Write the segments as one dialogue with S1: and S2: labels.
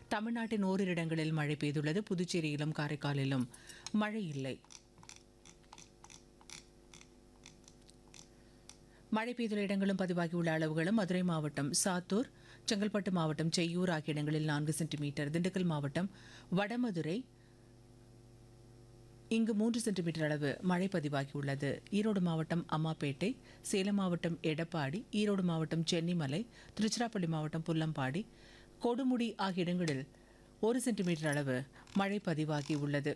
S1: தமிழ்நாட்டின் ஓரிரு இடங்களில் மழை பெய்துள்ளது புதுச்சேரியிலும் காரைக்காலிலும் மழை இல்லை மழை பெய்துள்ள இடங்களும் பதிவாகியுள்ள அளவுகளும் மதுரை மாவட்டம் சாத்தூர் செங்கல்பட்டு மாவட்டம் செய்யூர் ஆகிய இடங்களில் நான்கு சென்டிமீட்டர் திண்டுக்கல் மாவட்டம் வடமதுரை இங்கு மூன்று சென்டிமீட்டர் அளவு மழை பதிவாகியுள்ளது ஈரோடு மாவட்டம் அம்மாப்பேட்டை சேலம் மாவட்டம் எடப்பாடி ஈரோடு மாவட்டம் சென்னிமலை திருச்சிராப்பள்ளி மாவட்டம் புல்லம்பாடி கொடுமுடி ஆகிய இடங்களில் ஒரு சென்டிமீட்டர் அளவு மழை பதிவாகி உள்ளது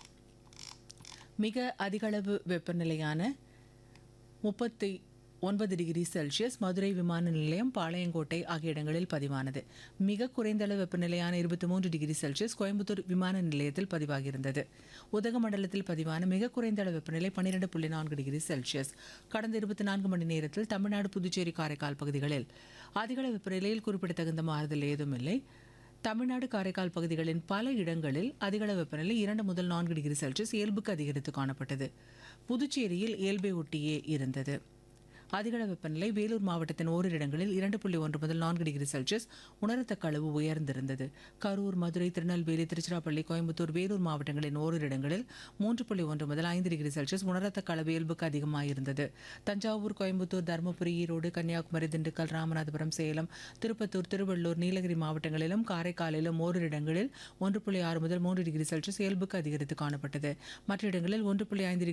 S1: மிக அதிகளவு வெப்பநிலையான முப்பத்தி ஒன்பது டிகிரி செல்சியஸ் மதுரை விமான நிலையம் பாளையங்கோட்டை ஆகிய இடங்களில் பதிவானது மிக குறைந்த அளவு வெப்பநிலையான இருபத்தி மூன்று டிகிரி செல்சியஸ் கோயம்புத்தூர் விமான நிலையத்தில் பதிவாகியிருந்தது உதகமண்டலத்தில் பதிவான மிக குறைந்த அளவு வெப்பநிலை பன்னிரெண்டு புள்ளி நான்கு டிகிரி செல்சியஸ் கடந்த இருபத்தி நான்கு மணி நேரத்தில் தமிழ்நாடு புதுச்சேரி காரைக்கால் பகுதிகளில் அதிகளவு வெப்பநிலையில் குறிப்பிடத்தகுந்த மாறுதல் ஏதுமில்லை தமிழ்நாடு காரைக்கால் பகுதிகளின் பல இடங்களில் அதிகளவு வெப்பநிலை இரண்டு முதல் நான்கு டிகிரி செல்சியஸ் இயல்புக்கு அதிகரித்து காணப்பட்டது புதுச்சேரியில் இயல்பை ஒட்டியே இருந்தது அதிகளவு வெப்பநிலை வேலூர் மாவட்டத்தின் ஓரிரு இடங்களில் இரண்டு புள்ளி ஒன்று முதல் நான்கு டிகிரி செல்சியஸ் உணரத்தக்க அளவு உயர்ந்திருந்தது கரூர் மதுரை திருநெல்வேலி திருச்சிராப்பள்ளி கோயம்புத்தூர் வேலூர் மாவட்டங்களின் ஓரிரு இடங்களில் மூன்று புள்ளி ஒன்று முதல் ஐந்து டிகிரி செல்சியஸ் உணரத்தக்க அளவு இயல்புக்கு அதிகமாயிருந்தது தஞ்சாவூர் கோயம்புத்தூர் தருமபுரி ஈரோடு கன்னியாகுமரி திண்டுக்கல் ராமநாதபுரம் சேலம் திருப்பத்தூர் திருவள்ளூர் நீலகிரி மாவட்டங்களிலும் காரைக்காலிலும் ஓரிரு இடங்களில் ஒன்று புள்ளி ஆறு முதல் மூன்று டிகிரி செல்சியஸ் இயல்புக்கு அதிகரித்து காணப்பட்டது மற்ற இடங்களில் ஒன்று புள்ளி ஐந்து